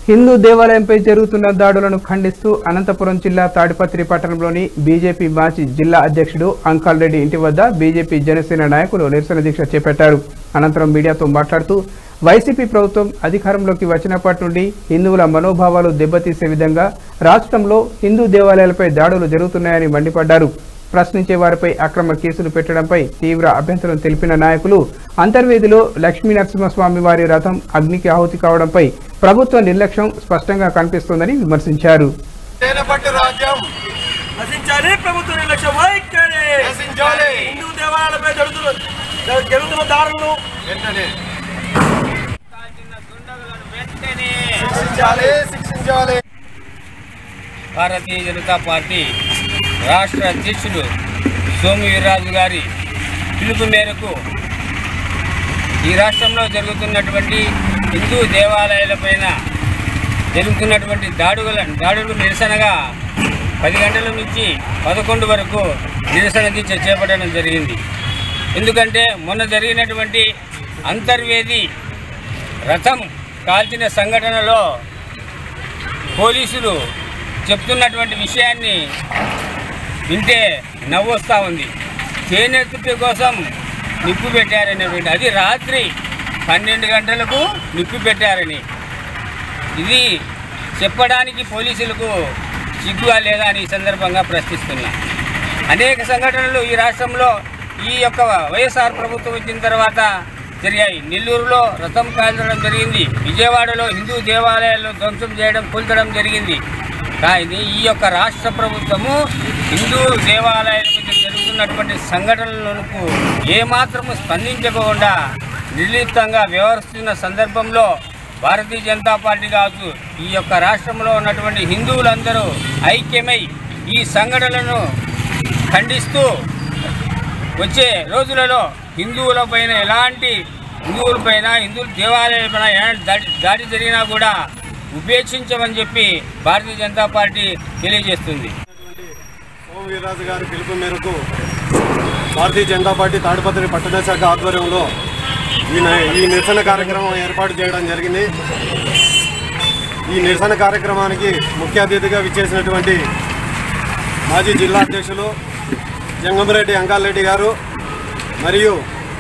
హిందూ దేవాలయంపై జరుగుతున్న దాడులను ఖండిస్తూ అనంతపురం జిల్లా తాడిపత్రి పట్టణంలోని బీజేపీ మాజీ జిల్లా అధ్యక్షుడు అంకాల్ రెడ్డి ఇంటి వద్ద బీజేపీ జనసేన నాయకులు నిరసన దీక్ష చేపట్టారు అనంతరం మీడియాతో మాట్లాడుతూ వైసీపీ ప్రభుత్వం అధికారంలోకి వచ్చినప్పటి నుండి హిందువుల మనోభావాలు దెబ్బతీసే విధంగా రాష్ట్రంలో హిందూ దేవాలయాలపై దాడులు జరుగుతున్నాయని మండిపడ్డారు ప్రశ్నించే వారిపై అక్రమ కేసులు పెట్టడంపై తీవ్ర అభ్యంతరం తెలిపిన నాయకులు అంతర్వేదిలో లక్ష్మీ నరసింహస్వామి వారి రథం అగ్నికి ఆహుతి కావడంపై ప్రభుత్వ నిర్లక్ష్యం స్పష్టంగా కనిపిస్తోందని విమర్శించారు తేనెపట్టు రాజ్యం నశించాలి ప్రభుత్వ నిర్లక్ష్యం వైఖరి నశించాలి. హిందూ దేవాలయాలపై జరుగుతున్న జరుగుతున్న దారులను వెంటనే శిక్షించాలి శిక్షించాలి భారతీయ జనతా పార్టీ రాష్ట్ర అధ్యక్షుడు సోము వీర్రాజు గారి పిలుపు మేరకు ఈ రాష్ట్రంలో జరుగుతున్నటువంటి హిందూ దేవాలయాలపైన జరుగుతున్నటువంటి దాడుల దాడులు నిరసనగా పది గంటల నుంచి పదకొండు వరకు నిరసన దీక్ష చేపట్టడం జరిగింది ఎందుకంటే మొన్న జరిగినటువంటి అంతర్వేది రథం కాల్చిన సంఘటనలో పోలీసులు చెప్తున్నటువంటి విషయాన్ని వింటే నవ్వొస్తూ ఉంది చేనేత కోసం నిప్పు పెట్టారనేటువంటి అది రాత్రి పన్నెండు గంటలకు నిప్పు పెట్టారని ఇది చెప్పడానికి పోలీసులకు సిగ్గుగా లేదా అని ఈ సందర్భంగా ప్రశ్నిస్తున్నా అనేక సంఘటనలు ఈ రాష్ట్రంలో ఈ యొక్క వైఎస్ఆర్ ప్రభుత్వం వచ్చిన తర్వాత జరిగాయి నెల్లూరులో రథం కాల్చడం జరిగింది విజయవాడలో హిందూ దేవాలయాల్లో ధ్వంసం చేయడం కూల్చడం జరిగింది కానీ ఈ యొక్క రాష్ట్ర ప్రభుత్వము హిందూ దేవాలయాల మీద జరుగుతున్నటువంటి సంఘటనలకు ఏమాత్రము స్పందించకుండా నిర్లిప్తంగా వ్యవహరిస్తున్న సందర్భంలో భారతీయ జనతా పార్టీ కావచ్చు ఈ యొక్క రాష్ట్రంలో ఉన్నటువంటి హిందువులందరూ ఐక్యమై ఈ సంఘటనలను ఖండిస్తూ వచ్చే రోజులలో హిందువుల పైన ఎలాంటి హిందువుల పైన హిందూ దేవాలయాలపైన ఎలాంటి దాడి దాడి జరిగినా కూడా ఉపేక్షించమని చెప్పి భారతీయ జనతా పార్టీ తెలియజేస్తుంది సోమ వీర్రాజు గారి పిలుపు మేరకు భారతీయ జనతా పార్టీ తాడిపత్రి పట్టణ శాఖ ఆధ్వర్యంలో ఈ న- ఈ నిరసన కార్యక్రమం ఏర్పాటు చేయడం జరిగింది ఈ నిరసన కార్యక్రమానికి ముఖ్య అతిథిగా విచ్చేసినటువంటి మాజీ జిల్లా అధ్యక్షులు జంగమరెడ్డి అంకాలరెడ్డి గారు మరియు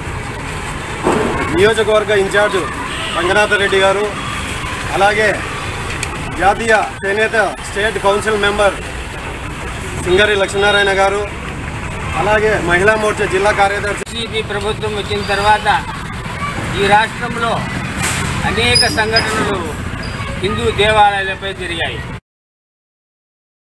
నియోజకవర్గ ఇన్ఛార్జ్ రంగనాథ రెడ్డి గారు అలాగే జాతీయ చేనేత state council member Singari Lakshminarayana గారు అలాగే మహిళా మోర్చా జిల్లా కార్యదర్శి వైసీపీ ప్రభుత్వం వచ్చిన తర్వాత ఈ రాష్ట్రంలో అనేక సంఘటనలు హిందూ దేవాలయాలపై జరిగాయి